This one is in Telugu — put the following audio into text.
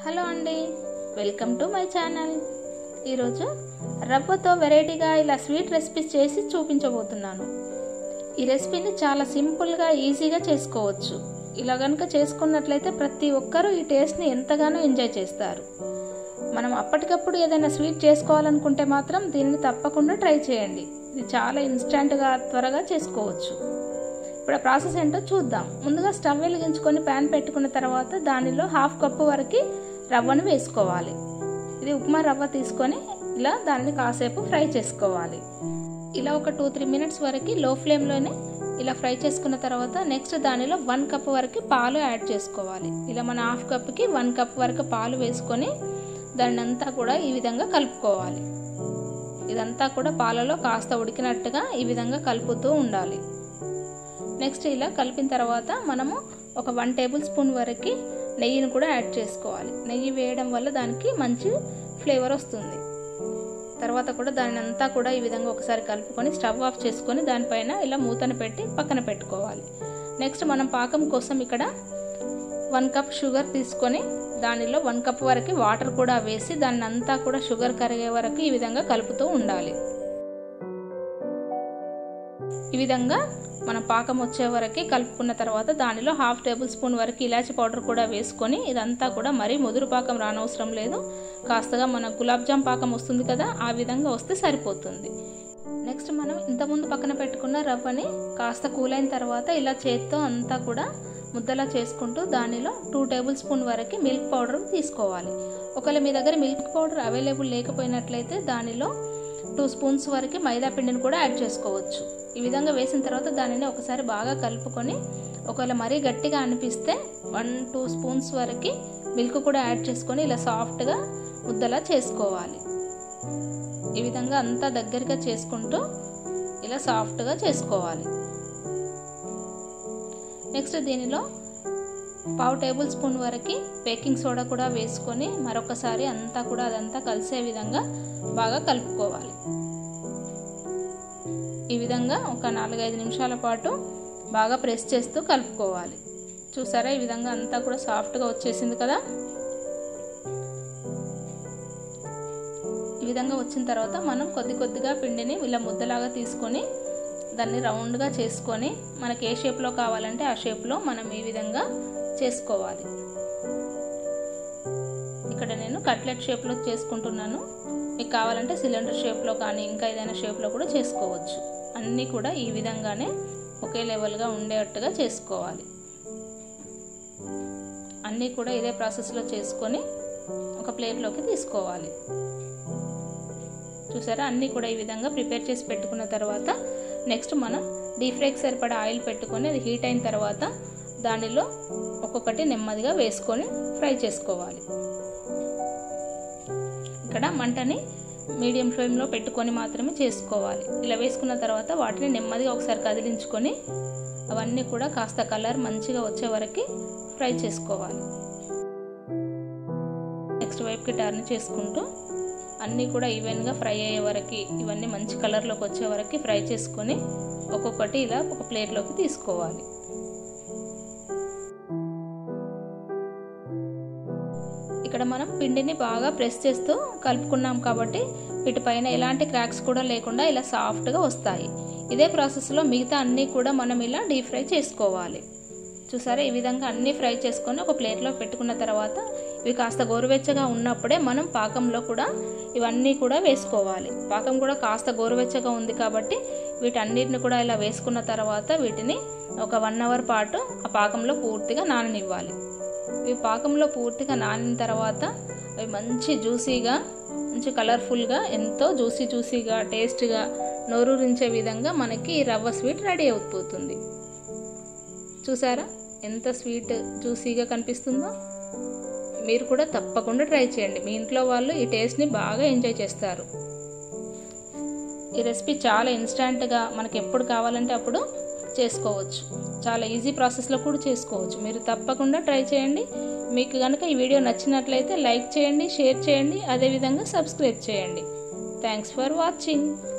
హలో అండి వెల్కమ్ టు మై ఛానల్ ఈరోజు రవ్వతో వెరైటీగా ఇలా స్వీట్ రెసిపీస్ చేసి చూపించబోతున్నాను ఈ రెసిపీని చాలా సింపుల్గా ఈజీగా చేసుకోవచ్చు ఇలా కనుక చేసుకున్నట్లయితే ప్రతి ఒక్కరూ ఈ టేస్ట్ని ఎంతగానో ఎంజాయ్ చేస్తారు మనం అప్పటికప్పుడు ఏదైనా స్వీట్ చేసుకోవాలనుకుంటే మాత్రం దీన్ని తప్పకుండా ట్రై చేయండి ఇది చాలా ఇన్స్టెంట్గా త్వరగా చేసుకోవచ్చు ఇప్పుడు ఆ ప్రాసెస్ ఏంటో చూద్దాం ముందుగా స్టవ్ వెలిగించుకొని ప్యాన్ పెట్టుకున్న తర్వాత దానిలో హాఫ్ కప్పు వరకు రవ్వను వేసుకోవాలి ఇది ఉప్మా రవ్వ తీసుకొని ఇలా దాన్ని కాసేపు ఫ్రై చేసుకోవాలి ఇలా ఒక టూ త్రీ మినిట్స్ వరకు లో ఫ్లేమ్లోనే ఇలా ఫ్రై చేసుకున్న తర్వాత నెక్స్ట్ దానిలో వన్ కప్ వరకు పాలు యాడ్ చేసుకోవాలి ఇలా మన హాఫ్ కప్కి వన్ కప్ వరకు పాలు వేసుకొని దాన్ని అంతా కూడా ఈ విధంగా కలుపుకోవాలి ఇదంతా కూడా పాలలో కాస్త ఉడికినట్టుగా ఈ విధంగా కలుపుతూ ఉండాలి నెక్స్ట్ ఇలా కలిపిన తర్వాత మనము ఒక వన్ టేబుల్ స్పూన్ వరకు నెయ్యిని కూడా యాడ్ చేసుకోవాలి నెయ్యి వేయడం వల్ల దానికి మంచి ఫ్లేవర్ వస్తుంది తర్వాత కూడా దాని అంతా కూడా ఈ విధంగా ఒకసారి కలుపుకొని స్టవ్ ఆఫ్ చేసుకొని దానిపైన ఇలా మూతను పెట్టి పక్కన పెట్టుకోవాలి నెక్స్ట్ మనం పాకం కోసం ఇక్కడ వన్ కప్ షుగర్ తీసుకొని దానిలో వన్ కప్ వరకు వాటర్ కూడా వేసి దాన్ని అంతా కూడా షుగర్ కరిగే వరకు ఈ విధంగా కలుపుతూ ఉండాలి ఈ విధంగా మనం పాకం వచ్చే వరకు కలుపుకున్న తర్వాత దానిలో హాఫ్ టేబుల్ స్పూన్ వరకు ఇలాచి పౌడర్ కూడా వేసుకొని ఇదంతా కూడా మరీ ముదురు పాకం రానవసరం లేదు కాస్తగా మన గులాబ్ జామ్ పాకం వస్తుంది కదా ఆ విధంగా వస్తే సరిపోతుంది నెక్స్ట్ మనం ఇంతకుముందు పక్కన పెట్టుకున్న రవ్వని కాస్త కూలైన తర్వాత ఇలా చేత్తో అంతా కూడా ముద్దలా చేసుకుంటూ దానిలో టూ టేబుల్ స్పూన్ వరకు మిల్క్ పౌడర్ తీసుకోవాలి ఒకవేళ మీ దగ్గర మిల్క్ పౌడర్ అవైలబుల్ లేకపోయినట్లయితే దానిలో టూ స్పూన్స్ వరకు మైదా పిండిని కూడా యాడ్ చేసుకోవచ్చు ఈ విధంగా వేసిన తర్వాత దానిని ఒకసారి బాగా కలుపుకొని ఒకవేళ మరీ గట్టిగా అనిపిస్తే వన్ టూ స్పూన్స్ వరకు మిల్క్ కూడా యాడ్ చేసుకొని ఇలా సాఫ్ట్గా ముద్దలా చేసుకోవాలి ఈ విధంగా అంతా దగ్గరగా చేసుకుంటూ ఇలా సాఫ్ట్గా చేసుకోవాలి నెక్స్ట్ దీనిలో పావు టేబుల్ స్పూన్ వరకు బేకింగ్ సోడా కూడా వేసుకొని మరొకసారి అంతా కూడా అదంతా కలిసే విధంగా బాగా కలుపుకోవాలి ఈ విధంగా ఒక నాలుగైదు నిమిషాల పాటు బాగా ప్రెస్ చేస్తూ కలుపుకోవాలి చూసారా ఈ విధంగా అంతా కూడా సాఫ్ట్గా వచ్చేసింది కదా ఈ విధంగా వచ్చిన తర్వాత మనం కొద్ది కొద్దిగా పిండిని ఇలా ముద్దలాగా తీసుకొని దాన్ని రౌండ్గా చేసుకొని మనకి ఏ షేప్లో కావాలంటే ఆ షేప్లో మనం ఈ విధంగా చేసుకోవాలి ఇక్కడ నేను కట్లెట్ షేప్లో చేసుకుంటున్నాను మీకు కావాలంటే సిలిండర్ షేప్లో కానీ ఇంకా ఏదైనా షేప్లో కూడా చేసుకోవచ్చు అన్నీ కూడా ఈ విధంగానే ఒకే లెవెల్గా ఉండేటట్టుగా చేసుకోవాలి అన్నీ కూడా ఇదే ప్రాసెస్లో చేసుకొని ఒక ప్లేట్లోకి తీసుకోవాలి చూసారా అన్నీ కూడా ఈ విధంగా ప్రిపేర్ చేసి పెట్టుకున్న తర్వాత నెక్స్ట్ మనం డీప్ ఫ్రైకి సరిపడా ఆయిల్ పెట్టుకొని అది హీట్ అయిన తర్వాత దానిలో ఒక్కొక్కటి నెమ్మదిగా వేసుకొని ఫ్రై చేసుకోవాలి ఇక్కడ మంటని మీడియం ఫ్లేమ్లో పెట్టుకొని మాత్రమే చేసుకోవాలి ఇలా వేసుకున్న తర్వాత వాటిని నెమ్మదిగా ఒకసారి కదిలించుకొని అవన్నీ కూడా కాస్త కలర్ మంచిగా వచ్చే వరకు ఫ్రై చేసుకోవాలి నెక్స్ట్ వైపుకి టర్న్ చేసుకుంటూ అన్నీ కూడా ఈవెన్గా ఫ్రై అయ్యే వరకు ఇవన్నీ మంచి కలర్లోకి వచ్చే వరకు ఫ్రై చేసుకొని ఒక్కొక్కటి ఇలా ఒక ప్లేట్లోకి తీసుకోవాలి ఇక్కడ మనం పిండిని బాగా ప్రెస్ చేస్తూ కలుపుకున్నాం కాబట్టి వీటిపైన ఎలాంటి క్రాక్స్ కూడా లేకుండా ఇలా సాఫ్ట్గా వస్తాయి ఇదే ప్రాసెస్లో మిగతా అన్నీ కూడా మనం ఇలా డీప్ ఫ్రై చేసుకోవాలి చూసారా ఈ విధంగా అన్నీ ఫ్రై చేసుకొని ఒక ప్లేట్లో పెట్టుకున్న తర్వాత ఇవి కాస్త గోరువెచ్చగా ఉన్నప్పుడే మనం పాకంలో కూడా ఇవన్నీ కూడా వేసుకోవాలి పాకం కూడా కాస్త గోరువెచ్చగా ఉంది కాబట్టి వీటన్నిటిని కూడా ఇలా వేసుకున్న తర్వాత వీటిని ఒక వన్ అవర్ పాటు ఆ పాకంలో పూర్తిగా నాననివ్వాలి ఇవి పాకంలో పూర్తిగా నానిన తర్వాత అవి మంచి జ్యూసీగా మంచి కలర్ఫుల్గా ఎంతో జ్యూసీ జ్యూసీగా టేస్ట్గా నోరూరించే విధంగా మనకి ఈ రవ్వ స్వీట్ రెడీ అయిపోతుంది చూసారా ఎంత స్వీట్ జ్యూసీగా కనిపిస్తుందో మీరు కూడా తప్పకుండా ట్రై చేయండి మీ ఇంట్లో వాళ్ళు ఈ టేస్ట్ని బాగా ఎంజాయ్ చేస్తారు ఈ రెసిపీ చాలా ఇన్స్టెంట్గా మనకి ఎప్పుడు కావాలంటే అప్పుడు చేసుకోవచ్చు చాలా ఈజీ ప్రాసెస్లో కూడా చేసుకోవచ్చు మీరు తప్పకుండా ట్రై చేయండి మీకు కనుక ఈ వీడియో నచ్చినట్లయితే లైక్ చేయండి షేర్ చేయండి అదేవిధంగా సబ్స్క్రైబ్ చేయండి థ్యాంక్స్ ఫర్ వాచింగ్